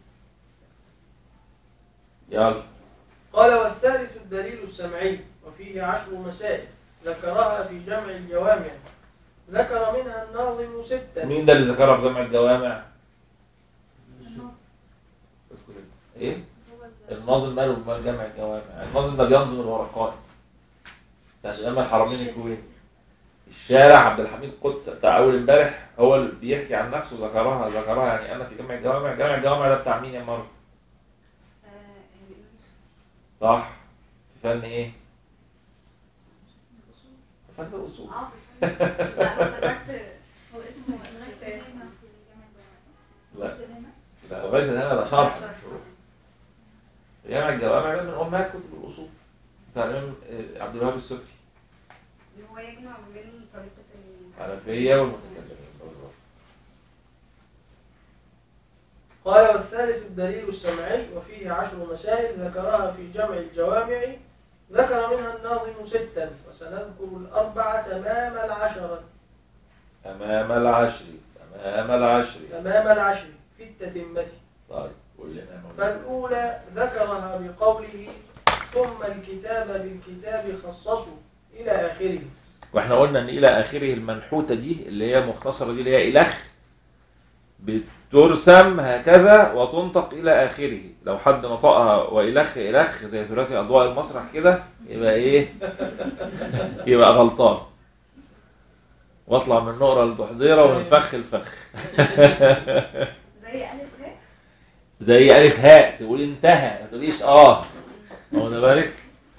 يلا قال والثالث الدليل السمعي وفيه عشر مسائل ذكرها في جمع الجوامع ذكر منها الناظم ستا مين ده اللي ذكرها في جمع الجوامع الناظم اذكر انت. ايه هو ال- الناظم ماله بمال جمع الجوامع الناظم ده بينظم الورقات بتاع جامع الحرمين الكويت الشارع عبد الحميد قدس بتاع اول امبارح هو اللي بيحكي عن نفسه ذكرها ذكرها يعني انا في جمع الجوامع جمع الجوامع ده بتاع مين يا مره آه، الإمام مسلم. صح في فن ايه الأصول. في فن الاصول اه بالفعل. لا انا افتكرت هو اسمه الغاز سلامة في جامع لا الجامعة سلامة لا لغايه ده ده شرط من الشروط جامع الجوامع ده من امهات كتب الاصول بتاع الامام آه، عبد الوهاب السكري ان هو يجمع ما بين طريقه ال- الحنفيه والمتكلمين بالظبط قال والثالث الدليل السمعي وفيه عشر مسائل ذكرها في جمع الجوامع ذكر منها الناظم ستا وسنذكر الأربعة تمام العشرة امام العشر امام العشر تمام العشر في التتمة طيب قول لنا يا مولانا. فالأولى ذكرها بقوله ثم الكتاب بالكتاب خصصوا إلى آخره واحنا قلنا ان الى اخره المنحوته دي اللي هي مختصره دي اللي هي الخ بترسم هكذا وتنطق الى اخره لو حد نطقها والخ الخ زي ثلاثي اضواء المسرح كده يبقى ايه يبقى غلطان واطلع من نقره للضحضيره ومن فخ لفخ زي الف ب زي الف هاء تقول انتهى ما تقوليش اه واخد بالك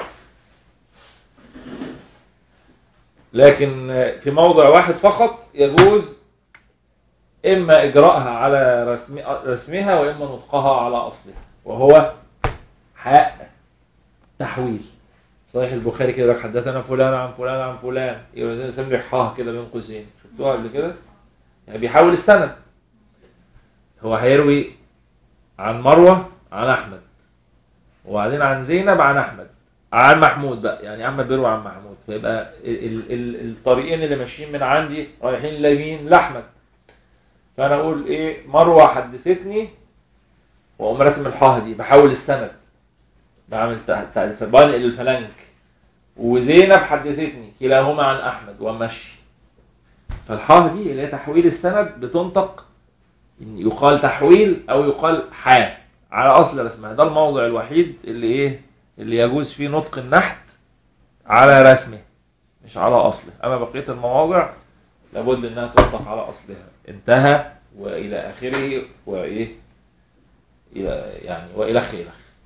لكن في موضع واحد فقط يجوز اما اجراءها على رسم رسمها واما نطقها على اصلها وهو حاء تحويل صحيح البخاري كده يقول لك حدثنا فلان عن فلان عن فلان يسمي لك حاه كده بين قوسين شفتوها قبل كده يعني بيحول السند هو هيروي عن مروه عن احمد وبعدين عن زينب عن احمد عن محمود بقى يعني احمد بيروي عن محمود فيبقى ال ال الطريقين اللي ماشيين من عندي رايحين لمين لاحمد فانا اقول ايه مروه حدثتني واقوم راسم الحاه دي بحول السند بعمل ت- ت- بنقل الفلانك وزينب حدثتني كلاهما عن احمد ومشي فالحاه دي اللي هي تحويل السند بتنطق يقال تحويل او يقال حاء على اصل رسمها ده الموضع الوحيد اللي ايه اللي يجوز فيه نطق النحت على رسمه مش على اصله اما بقيه المواضع لابد انها تنطق على اصلها انتهى والى اخره وايه الى يعني والى خيره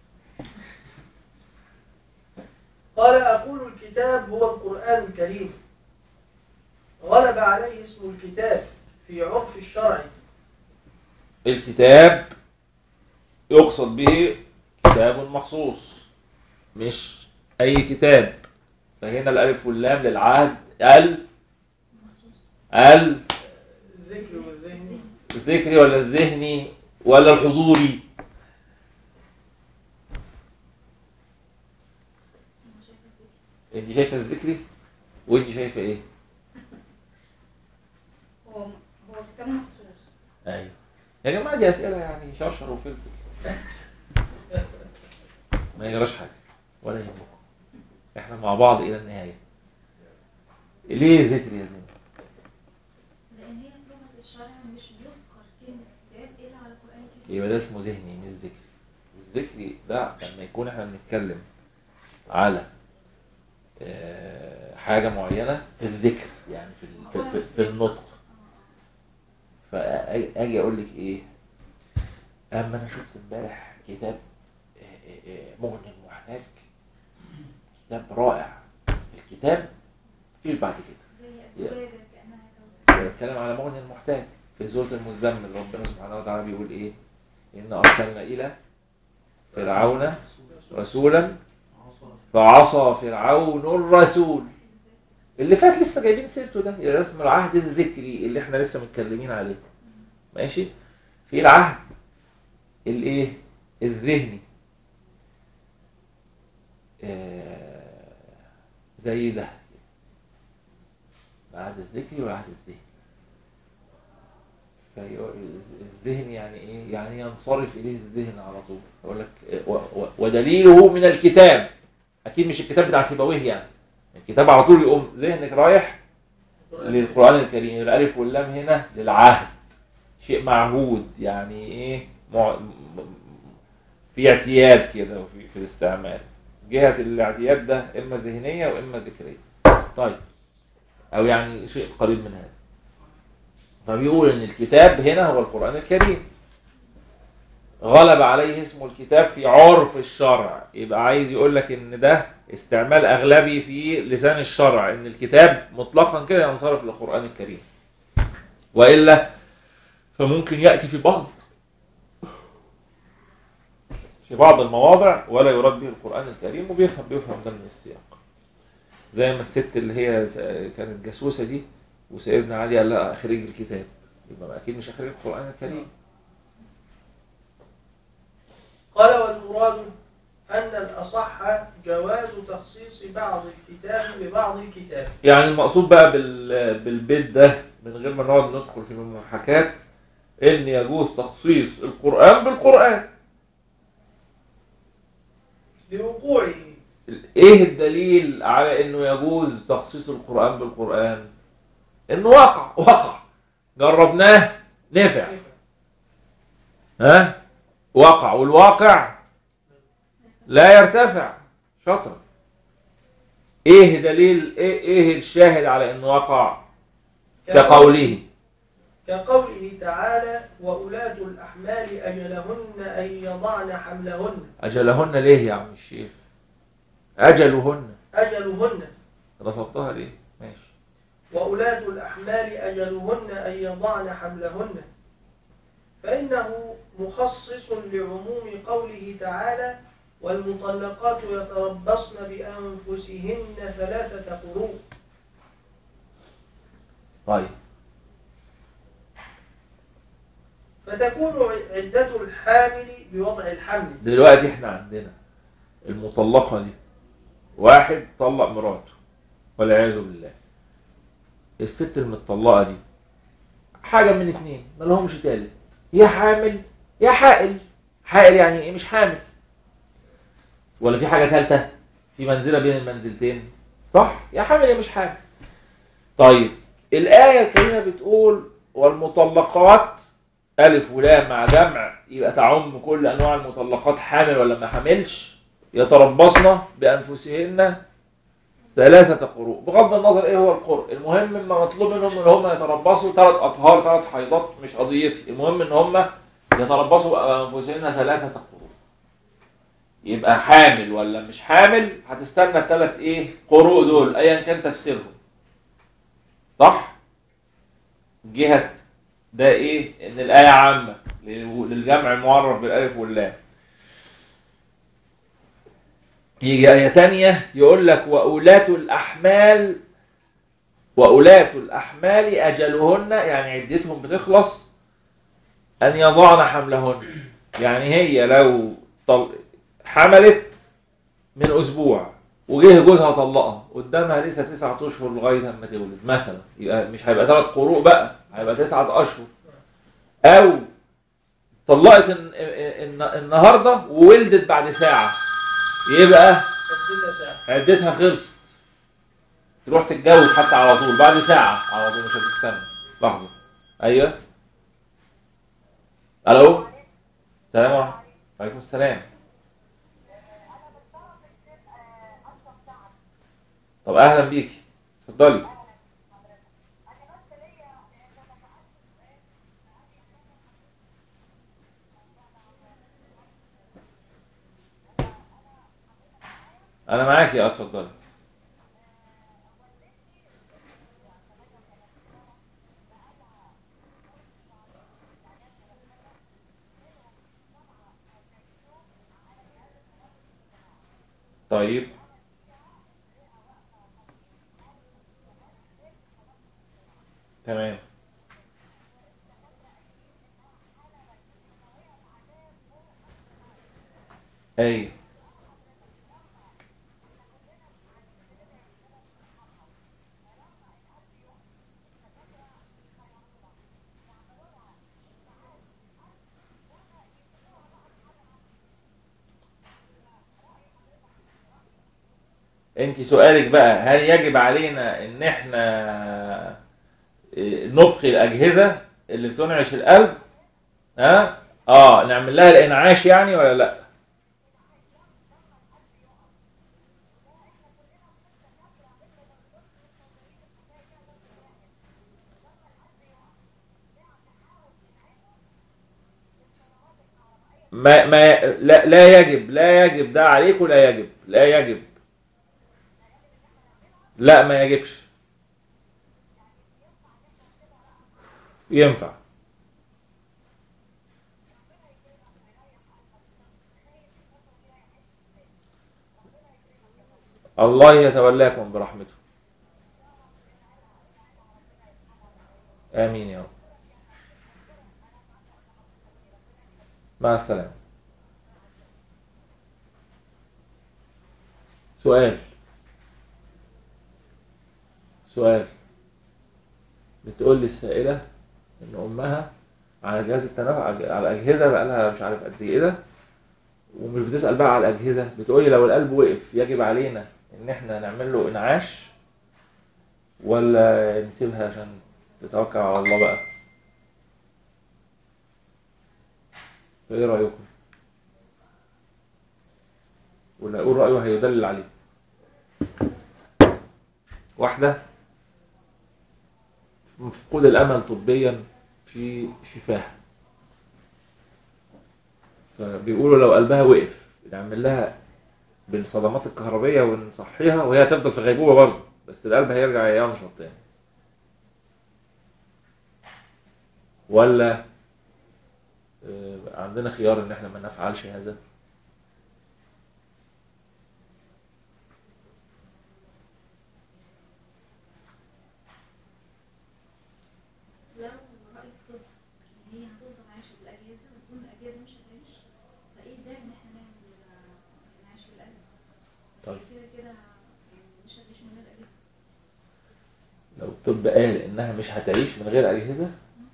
قال أقول الكتاب هو القرآن الكريم غلب عليه اسم الكتاب في عرف الشرع الكتاب يقصد به كتاب مخصوص مش اي كتاب فهنا الالف واللام للعهد ال ال الذكر والذهن الذكري ولا الذهني ولا الحضوري أنا شايفة الذكر. انت شايفه الذكري وانت شايفه ايه هو هو كتاب كان مخصوص ايوه يا جماعه دي اسئله يعني شرشر وفلفل ما يجراش حاجه ولا يهمكم احنا مع بعض الى النهايه ليه ذكر يا زين لان هي في لغه الشرع مش بيذكر كلمه كتاب الا على القران الكريم يبقى ده اسمه ذهني مش ذكري الذكري ده لما يكون احنا بنتكلم على آه، حاجه معينه في الذكر يعني في ال- في, في, في النطق فاجي اقول لك ايه اما انا شفت امبارح كتاب آه، آه، آه، مغني المحتاج كتاب رائع الكتاب مفيش بعد كده زي ازواجك كانها كوكب بيتكلم على مغني المحتاج في سورة المزمل ربنا سبحانه وتعالى بيقول ايه إن أرسلنا إلى فرعون رسولا فعصى فرعون الرسول اللي فات لسه جايبين سيرته ده يبقى ده اسمه العهد الذكري اللي احنا لسه متكلمين عليه ماشي في العهد الايه الذهني آه زي ده العهد الذكري والعهد الذهني فيقول- الذهن يعني ايه؟ يعني ينصرف اليه الذهن على طول يقول لك و- و- ودليله من الكتاب اكيد مش الكتاب بتاع سيبويه يعني الكتاب على طول يقوم ذهنك رايح للقران الكريم الالف واللام هنا للعهد شيء معهود يعني ايه مع... م- في اعتياد كده وفي في الاستعمال جهه الاعتياد ده اما ذهنيه واما ذكريه طيب او يعني شيء قريب من هذا فبيقول ان الكتاب هنا هو القران الكريم غلب عليه اسم الكتاب في عرف الشرع يبقى عايز يقول لك ان ده استعمال اغلبي في لسان الشرع ان الكتاب مطلقا كده ينصرف للقران الكريم والا فممكن ياتي في بعض في بعض المواضع ولا يراد به القران الكريم وبيفهم بيفهم ده من السياق زي ما الست اللي هي س- كانت جاسوسه دي وسيدنا علي قال لها اخرج الكتاب يبقى اكيد مش اخرج القران الكريم قال والمراد أن الأصح جواز تخصيص بعض الكتاب ببعض الكتاب يعني المقصود بقى بال... بالبيت ده من غير ما نقعد ندخل في المحاكاة ان يجوز تخصيص القرآن بالقرآن لوقوعه ايه الدليل على انه يجوز تخصيص القرآن بالقرآن انه وقع وقع جربناه نفع ها وقع والواقع لا يرتفع شطر ايه دليل ايه, إيه الشاهد على انه وقع كقوله كقوله تعالى وأولاة الأحمال أجلهن أن يضعن حملهن اجلهن ليه يا عم الشيخ اجلهن أجلهن رصدتها ليه ماشي وأولاة الأحمال أجلهن أن يضعن حملهن فإنه مخصص لعموم قوله تعالى والمطلقات يتربصن بأنفسهن ثلاثة قروء طيب فتكون عدة الحامل بوضع الحمل دلوقتي احنا عندنا المطلقة دي واحد طلق مراته والعياذ بالله الست المطلقة دي حاجة من اتنين ما لهمش تالت يا حامل يا حائل حائل يعني ايه مش حامل ولا في حاجة تالتة في منزلة بين المنزلتين صح يا حامل يا مش حامل طيب الآية الكريمة بتقول والمطلقات ألف ولام مع جمع يبقى تعم كل أنواع المطلقات حامل ولا ما حاملش يتربصن بأنفسهن ثلاثة قروء بغض النظر إيه هو القرء المهم إن مطلوب منهم إن هم يتربصوا ثلاث أطهار ثلاث حيضات مش قضيتي المهم إن هم يتربصوا بأنفسهن ثلاثة قروء يبقى حامل ولا مش حامل هتستنى الثلاث إيه قروء دول أيا كان تفسيرهم صح؟ جهة ده ايه ان الايه عامه للجمع المعرف بالالف واللام يجي ايه تانية يقول لك واولاة الاحمال واولاة الاحمال اجلهن يعني عدتهم بتخلص ان يضعن حملهن يعني هي لو طل... حملت من اسبوع وجه جوزها طلقها قدامها لسه تسعة اشهر لغايه اما تولد مثلا يبقى مش هيبقى ثلاث قروء بقى هيبقى تسعة اشهر او طلقت الن- الن- النهارده وولدت بعد ساعه يبقى اديتها ساعة عدتها خلصت تروح تتجوز حتى على طول بعد ساعة على طول مش هتستنى لحظة أيوه ألو السلام عليكم وعليكم السلام طب أهلا بيكي اتفضلي أنا معاكي أه اتفضلي طيب تمام اي انت سؤالك بقى هل يجب علينا ان احنا إيه، نبقي الاجهزه اللي بتنعش القلب ها اه نعمل لها الانعاش يعني ولا لا ما ما لا لا يجب لا يجب ده عليك ولا يجب لا يجب لا ما يجبش ينفع الله يتولاكم برحمته آمين يا رب مع السلامة سؤال سؤال بتقول لي السائلة إن أمها على جهاز التنفس على أجهزة بقى لها مش عارف قد إيه ده ومش بتسأل بقى على الأجهزة بتقول لي لو القلب وقف يجب علينا إن إحنا نعمل له إنعاش ولا نسيبها عشان تتوكل على الله بقى فإيه رأيكم؟ ولا يقول رأيه هيدلل عليه واحدة مفقود الأمل طبيا في شفاها فبيقولوا لو قلبها وقف نعمل لها بالصدمات الكهربية ونصحيها وهي هتفضل في غيبوبة برضه بس القلب هيرجع ينشط تاني ولا آه، عندنا خيار ان احنا ما نفعلش هذا لو رأي الطب إن هي هتفضل عايشة بالأجهزة وتكون الأجهزة مش هتعيش فإيه الداعي إن إحنا نعمل آه، إنعاش بالقلب؟ طيب. كده كده يعني مش هتعيش من غير أجهزة لو الطب قال انها مش هتعيش من غير اجهزه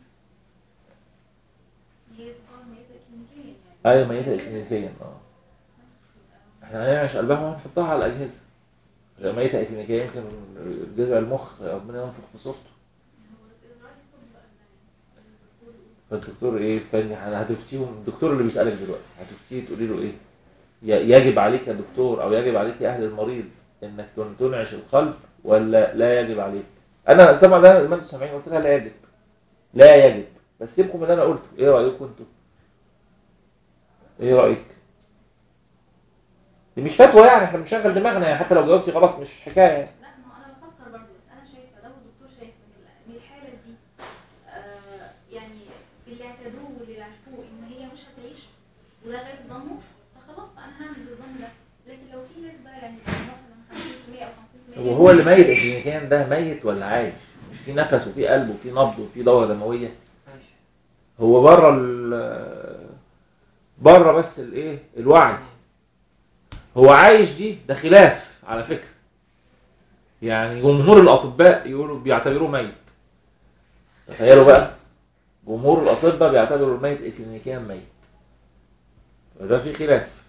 هي طبعا ميتة كلينيكيا يعني ايوه ميته اكلينيكيا اه احنا هنعيش قلبها وهنحطها على الاجهزه غير ميته اكلينيكيا يمكن جذع المخ ربنا ينفخ في صورته هو رأي الطب بقى إن الدكتور يقول فالدكتور ايه فاني هتفتيهم الدكتور اللي بيسالك دلوقتي هتفتيه تقولي له ايه ي- يجب عليك يا دكتور او يجب عليك يا اهل المريض انك تن- تنعش القلب ولا لا يجب عليك انا طبعا ده ما انتم سامعين قلت لها لا يجب لا يجب بس سيبكم من اللي انا قلته ايه رايكم انتوا ايه رايك دي مش فتوى يعني احنا بنشغل دماغنا يعني حتى لو جاوبتي غلط مش حكايه لا ما انا بفكر برضه بس انا شايفه لو الدكتور شايف ان ال- إن الحاله دي آه يعني اللي اعتادوه واللي عرفوه ان هي مش هتعيش وده غالب ظنه فخلاص فانا هعمل بالظن ده لكن لو في نسبه يعني مثلا 50% او 50% وهو اللي ميت اكلينيكيا ده ميت ولا عايش مش في نفس وفي قلب وفي نبض وفي دوره دمويه ماشي هو بره ال بره بس الايه الوعي هو عايش دي ده خلاف على فكره يعني جمهور الاطباء يقولوا بيعتبروه ميت تخيلوا بقى جمهور الاطباء بيعتبروا الميت اكلينيكيا ميت وده في خلاف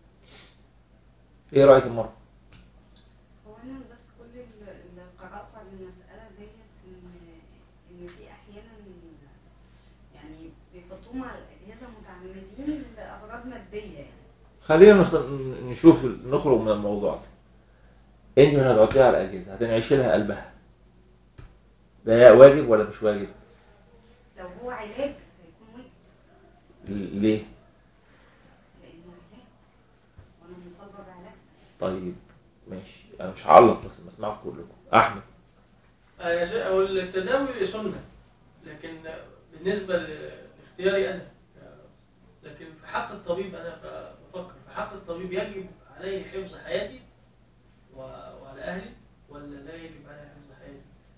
ايه رايك المره هو انا بس كل ال- اللي قراته عن المساله ديت ان ان في احيانا يعني بيحطوهم على الاجهزه متعمدين لاغراض ماديه يعني خلينا نخ- نشوف نخرج من الموضوع ده انت مش هتحطيها على الاجهزه هتنعشي لها قلبها ده واجب ولا مش واجب لو هو علاج هيكون واجب ل- ليه لانه علاج وانا منتظره بعلاج طيب ماشي انا مش هعلق بس بسمعكم كلكم احمد أنا شيء أو التداوي سنة لكن بالنسبة لاختياري أنا لكن في حق الطبيب أنا بفكر في حق الطبيب يجب عليه حفظ حياتي و- وعلى أهلي ولا لا يجب عليه حفظ حياتي؟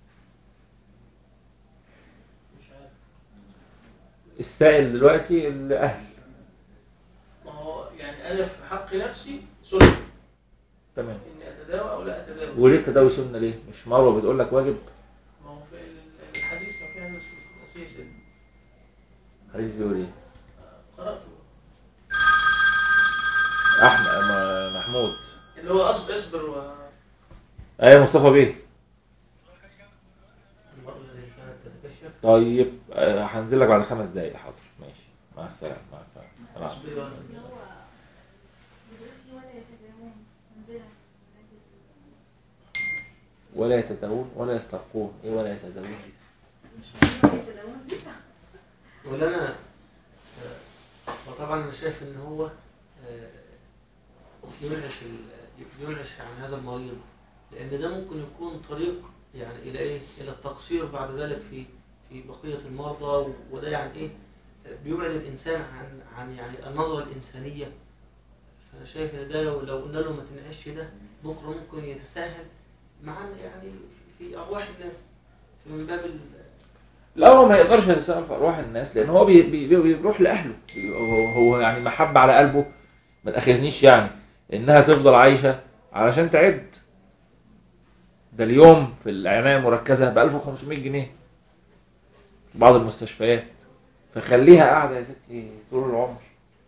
مش عارف السائل دلوقتي الاهل ما هو يعني أنا في حق نفسي سنة تمام إني أتداوى أو لا أتداوى وليه التداوي سنه ليه مش مروه بتقول لك واجب ما هو في ال- الحديث كان فيه هذا الأساس حديث بيقول ايه قرأته احمد م- محمود اللي هو أصبر اصبر و ايوه مصطفى بيه المرأة التي كانت تتكشف طيب آه، هنزل لك بعد خمس دقايق حاضر ماشي مع السلامه مع السلامه أنا عارف. اصبري ولا اللي هو بيقول فيه ولا يتداوون منزلة ولا يتداوون ولا يسترقون ايه ولا يتداوون دي؟ مش مهم يتداوون دي ولا انا آه، وطبعا انا شايف ان هو آه، ينعش ال- ينعش عن هذا المريض لان ده ممكن يكون طريق يعني الى ايه الى التقصير بعد ذلك في في بقيه المرضى وده يعني ايه آه، بيبعد الانسان عن عن يعني النظره الانسانيه فانا شايف ان ده لو لو قلنا له ما تنعش ده بكره ممكن يتساهل معانا يعني في في ارواح الناس من باب ال- لا هو ما يقدرش يتساءل في ارواح الناس لان هو بي بي بي بيروح لاهله هو, هو يعني محبه على قلبه ما تاخذنيش يعني انها تفضل عايشه علشان تعد ده اليوم في العنايه المركزه ب 1500 جنيه في بعض المستشفيات فخليها قاعده يا ستي طول العمر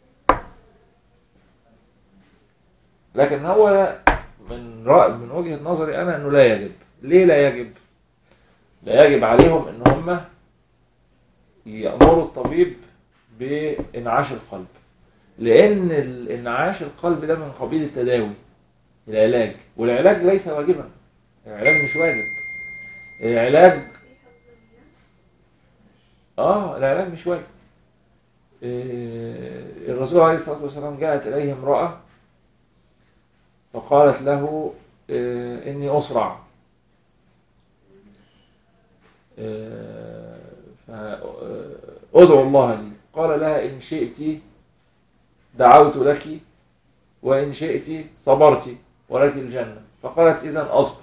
لكن هو من رأي من وجهه نظري انا انه لا يجب ليه لا يجب لا يجب عليهم ان هم يأمروا الطبيب بإنعاش القلب لأن ال- إنعاش القلب ده من قبيل التداوي العلاج والعلاج ليس واجبا العلاج مش واجب العلاج اه العلاج مش واجب إيه، الرسول عليه الصلاة والسلام جاءت إليه امرأة فقالت له إيه، إني أسرع فأدعو الله لي قال لها إن شئت دعوت لك وإن شئت صبرت ولك الجنة فقالت إذا أصبر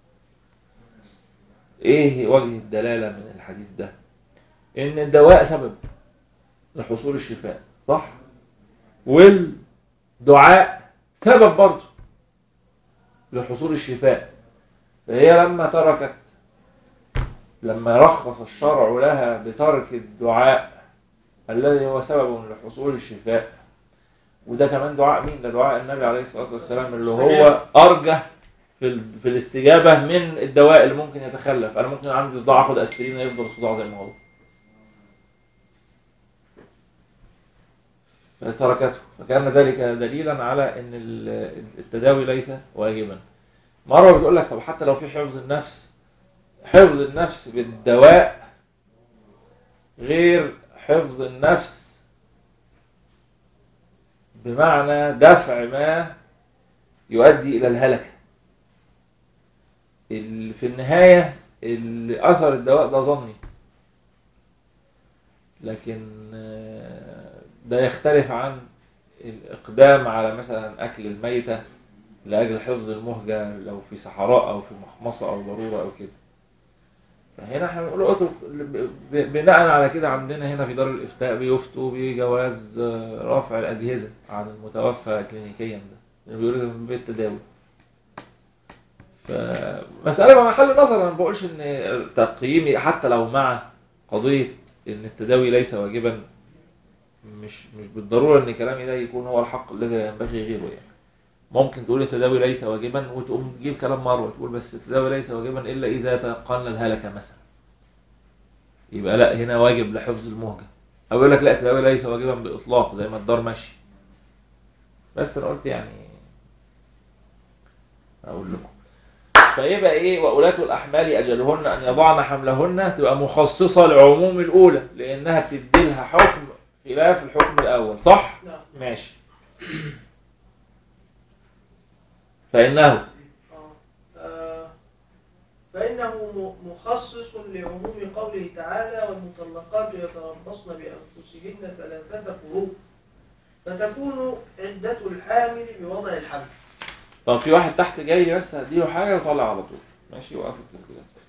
إيه وجه الدلالة من الحديث ده إن الدواء سبب لحصول الشفاء صح والدعاء سبب برضه لحصول الشفاء فهي لما تركت لما رخص الشرع لها بترك الدعاء الذي هو سبب لحصول الشفاء وده كمان دعاء مين؟ ده دعاء النبي عليه الصلاة والسلام اللي هو أرجح في ال- في الاستجابة من الدواء اللي ممكن يتخلف أنا ممكن عندي صداع أخد أسبرين يفضل الصداع زي ما هو فتركته فكان ذلك دليلا على ان ال- التداوي ليس واجبا مرة بتقول لك طب حتى لو في حفظ النفس حفظ النفس بالدواء غير حفظ النفس بمعنى دفع ما يؤدي الى الهلكة ال- في النهاية ال- اثر الدواء ده ظني لكن آه، ده يختلف عن الإقدام على مثلا أكل الميتة لأجل حفظ المهجة لو في صحراء أو في محمصة أو ضرورة أو كده فهنا احنا بنقول اترك ب- ب- بناء على كده عندنا هنا في دار الإفتاء بيفتوا بجواز آه، رفع الأجهزة عن المتوفى كلينيكيا ده اللي بيقولوا من بيت تداوي فمسألة محل نظر أنا ما بقولش إن تقييمي حتى لو مع قضية إن التداوي ليس واجبا مش مش بالضرورة إن كلامي ده يكون هو الحق الذي ينبغي غيره يعني ممكن تقول التداوي ليس واجبا وتقوم تجيب كلام مروه تقول بس التداوي ليس واجبا الا اذا تيقن الهلكه مثلا يبقى لا هنا واجب لحفظ المهجه او يقول لك لا التداوي ليس واجبا باطلاق زي ما الدار ماشي بس انا قلت يعني اقول لكم فيبقى ايه واولاة الاحمال اجلهن ان يضعن حملهن تبقى مخصصه لعموم الاولى لانها بتدي لها حكم خلاف الحكم الاول صح نعم ماشي فانه آه. آه. فإنه م- مخصص لعموم قوله تعالى والمطلقات يتربصن بأنفسهن ثلاثة قروء فتكون عدة الحامل بوضع الحمل طب في واحد تحت جاي بس هديله حاجه وطلع على طول ماشي وقف التسجيلات